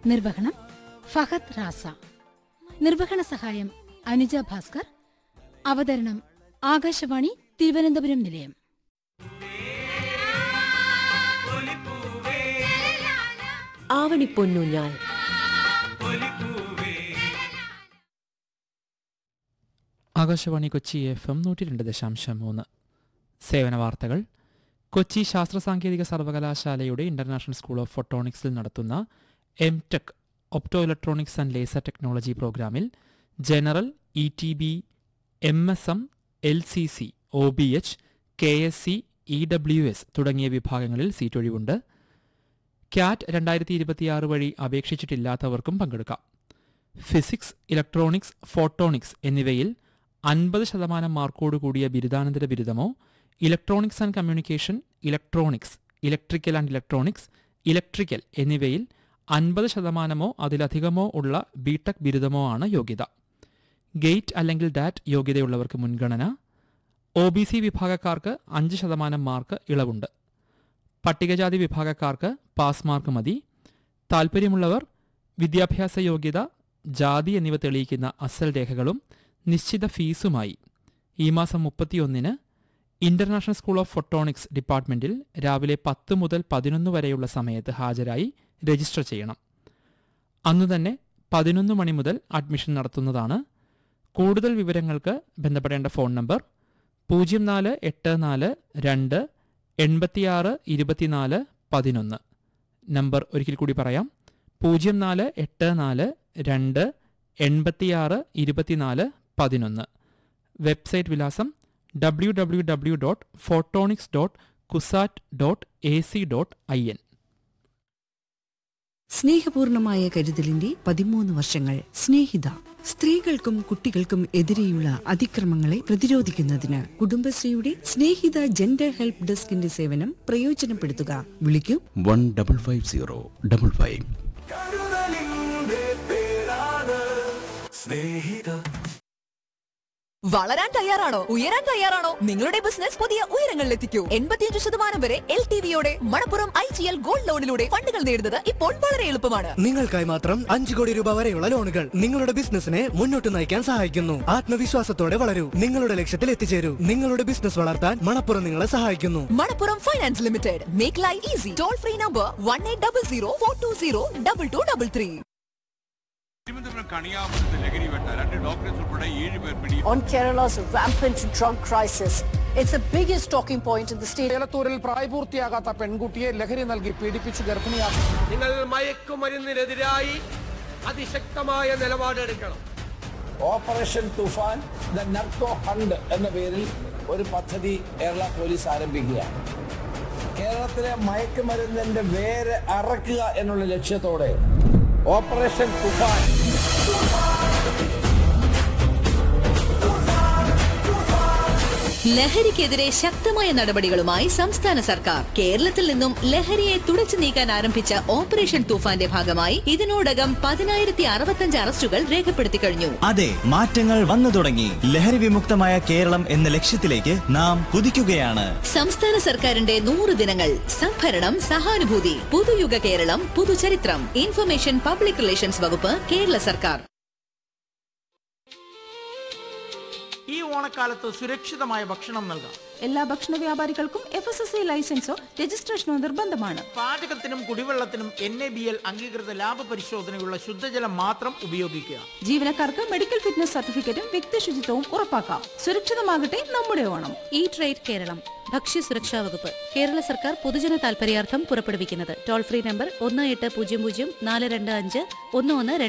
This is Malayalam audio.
നിർവഹണം ഫഹദ് റാസ നിർവഹണ സഹായം അനുജ ഭാസ്കർ അവതരണം ആകാശവാണി തിരുവനന്തപുരം നിലയം ആവണിപ്പൊന്നൂഞ്ഞാൽ ആകാശവാണി കൊച്ചി എഫ് എം നൂറ്റി രണ്ട് ദശാംശം മൂന്ന് സേവന വാർത്തകൾ കൊച്ചി ശാസ്ത്ര സാങ്കേതിക സർവകലാശാലയുടെ ഇന്റർനാഷണൽ സ്കൂൾ ഓഫ് ഫോട്ടോണിക്സിൽ നടത്തുന്ന M tech opto electronics and laser technology പ്രോഗ്രാമിൽ general E T B M S M L C C O B H K S C E W S തുടങ്ങിയ വിഭാഗങ്ങളിൽ സീറ്റൊഴിവുണ്ട് ക്യാറ്റ് രണ്ടായിരത്തി ഇരുപത്തിയാറ് വഴി അപേക്ഷിച്ചിട്ടില്ലാത്തവർക്കും പങ്കെടുക്കാം ഫിസിക്സ് ഇലക്ട്രോണിക്സ് ഫോട്ടോണിക്സ് എന്നിവയിൽ അൻപത് ശതമാനം മാർക്കോട് കൂടിയ ബിരുദാനന്തര ബിരുദമോ electronics and communication electronics electrical and electronics electrical എന്നിവയിൽ അൻപത് ശതമാനമോ അതിലധികമോ ഉള്ള ബിടെക് ബിരുദമോ ആണ് യോഗ്യത ഗേറ്റ് അല്ലെങ്കിൽ ഡാറ്റ് യോഗ്യതയുള്ളവർക്ക് മുൻഗണന ഒ ബി സി വിഭാഗക്കാർക്ക് അഞ്ച് ശതമാനം മാർക്ക് ഇളവുണ്ട് പട്ടികജാതി വിഭാഗക്കാർക്ക് പാസ് മാർക്ക് മതി താൽപ്പര്യമുള്ളവർ വിദ്യാഭ്യാസ യോഗ്യത ജാതി എന്നിവ തെളിയിക്കുന്ന അസൽ രേഖകളും നിശ്ചിത ഫീസുമായി ഈ മാസം മുപ്പത്തിയൊന്നിന് ഇന്റർനാഷണൽ സ്കൂൾ ഓഫ് ഫോട്ടോണിക്സ് ഡിപ്പാർട്ട്മെന്റിൽ രാവിലെ പത്ത് മുതൽ പതിനൊന്ന് വരെയുള്ള സമയത്ത് ഹാജരായി രജിസ്റ്റർ ചെയ്യണം അന്നു തന്നെ പതിനൊന്ന് മണി മുതൽ അഡ്മിഷൻ നടത്തുന്നതാണ് കൂടുതൽ വിവരങ്ങൾക്ക് ബന്ധപ്പെടേണ്ട ഫോൺ നമ്പർ പൂജ്യം നാല് എട്ട് നാല് രണ്ട് എൺപത്തിയാറ് ഇരുപത്തിനാല് പതിനൊന്ന് നമ്പർ ഒരിക്കൽ കൂടി പറയാം പൂജ്യം നാല് എട്ട് നാല് രണ്ട് എൺപത്തിയാറ് ഇരുപത്തിനാല് പതിനൊന്ന് വെബ്സൈറ്റ് വിലാസം W W W dot photonics dot Cusat dot A C dot I N സ്നേഹപൂർണമായ കരുതലിന്റെ പതിമൂന്ന് വർഷങ്ങൾ സ്നേഹിത സ്ത്രീകൾക്കും കുട്ടികൾക്കും എതിരെയുള്ള അതിക്രമങ്ങളെ പ്രതിരോധിക്കുന്നതിന് കുടുംബശ്രീയുടെ സ്നേഹിത ജെൻഡർ ഹെൽപ്പ് ഡെസ്കിന്റെ സേവനം പ്രയോജനപ്പെടുത്തുക വിളിക്കൂ one double five zero double five കരുതലിന്റെ പേരാണ് സ്നേഹിത വളരാൻ തയ്യാറാണോ ഉയരാൻ തയ്യാറാണോ നിങ്ങളുടെ ബിസിനസ് പുതിയ ഉയരങ്ങളിലെത്തിക്കൂ എൺപത്തിയഞ്ച് ശതമാനം വരെ എൽ ടി വിയോടെ Manappuram I G L gold ലോണിലൂടെ ഫണ്ടുകൾ നേടുന്നത് ഇപ്പോൾ വളരെ എളുപ്പമാണ് നിങ്ങൾക്കായി മാത്രം അഞ്ചു കോടി രൂപ വരെയുള്ള ലോണുകൾ നിങ്ങളുടെ ബിസിനസിനെ മുന്നോട്ട് നയിക്കാൻ സഹായിക്കുന്നു ആത്മവിശ്വാസത്തോടെ വളരൂ നിങ്ങളുടെ ലക്ഷ്യത്തിൽ എത്തിച്ചേരൂ നിങ്ങളുടെ ബിസിനസ് വളർത്താൻ മണപ്പുറം നിങ്ങളെ സഹായിക്കുന്നു Manappuram finance limited make life easy toll free number one eight double zero four two zero double two double three Thiruvananthapuram കണിയാപുരത്ത് ലഹരി വേട്ട രണ്ട് ഡോക്ടേഴ്സ് ഉൾപ്പെടെ ഏഴ് പേർ പിടി on Kerala's rampant drug crisis. It's the biggest talking point in the state. ചേലത്തൂരിൽ പ്രായപൂർത്തിയാകാത്ത പെൺകുട്ടിയെ ലഹരി നൽകി പീഡിപ്പിച്ചു ഗർഭിണിയാക്കി നിങ്ങൾ മയക്കുമരുന്നിനെതിരായി അതിശക്തമായ നിലപാടെടുക്കണം operation Toofan the narco hunt എന്ന പേരിൽ ഒരു പദ്ധതി കേരള പോലീസ് ആരംഭിക്കുകയാണ് കേരളത്തിലെ മയക്കുമരുന്നിന്റെ വേര് അറക്കുക എന്നുള്ള ലക്ഷ്യത്തോടെ ഓപ്പറേഷൻ തുഫാൻ ലഹരിക്കെതിരെ ശക്തമായ നടപടികളുമായി സംസ്ഥാന സർക്കാർ കേരളത്തിൽ നിന്നും ലഹരിയെ തുടച്ചു നീക്കാൻ ആരംഭിച്ച ഓപ്പറേഷൻ തൂഫാന്റെ ഭാഗമായി ഇതിനോടകം പതിനായിരത്തി അറുപത്തഞ്ച് അറസ്റ്റുകൾ രേഖപ്പെടുത്തി കഴിഞ്ഞു അതെ മാറ്റങ്ങൾ വന്നു തുടങ്ങി ലഹരി വിമുക്തമായ കേരളം എന്ന ലക്ഷ്യത്തിലേക്ക് നാം കുതിക്കുകയാണ് സംസ്ഥാന സർക്കാരിന്റെ നൂറ് ദിനങ്ങൾ സംഭരണം സഹാനുഭൂതി പുതുയുഗ കേരളം പുതുചരിത്രം ഇൻഫർമേഷൻ പബ്ലിക് റിലേഷൻസ് വകുപ്പ് കേരള സർക്കാർ ഈ ഓണക്കാലത്ത് സുരക്ഷിതമായ ഭക്ഷണം നൽകാം എല്ലാ ഭക്ഷണ വ്യാപാരികൾക്കും എഫ് എസ് എസ് ഐ ലൈസൻസോ രജിസ്ട്രേഷനോ നിർബന്ധമാണ് പാചകത്തിനും കുടിവെള്ളത്തിനും എൻ എ ബി എൽ അംഗീകൃത ലാഭ പരിശോധനയുള്ള ശുദ്ധജലം മാത്രം ഉപയോഗിക്കുക ജീവനക്കാർക്ക് മെഡിക്കൽ ഫിറ്റ്നസ് സർട്ടിഫിക്കറ്റും വ്യക്തി ശുചിത്വവും ഉറപ്പാക്കാം സുരക്ഷിതമാകട്ടെ നമ്മുടെ ഓണം ഈ ട്രേഡ് കേരളം ഭക്ഷ്യസുരക്ഷാ വകുപ്പ് കേരള സർക്കാർ പൊതുജന താൽപര്യാർത്ഥം പുറപ്പെടുവിക്കുന്നത് ടോൾ ഫ്രീ നമ്പർ ഒന്ന് എട്ട് പൂജ്യം പൂജ്യം നാല് രണ്ട് അഞ്ച് ഒന്ന് ഒന്ന്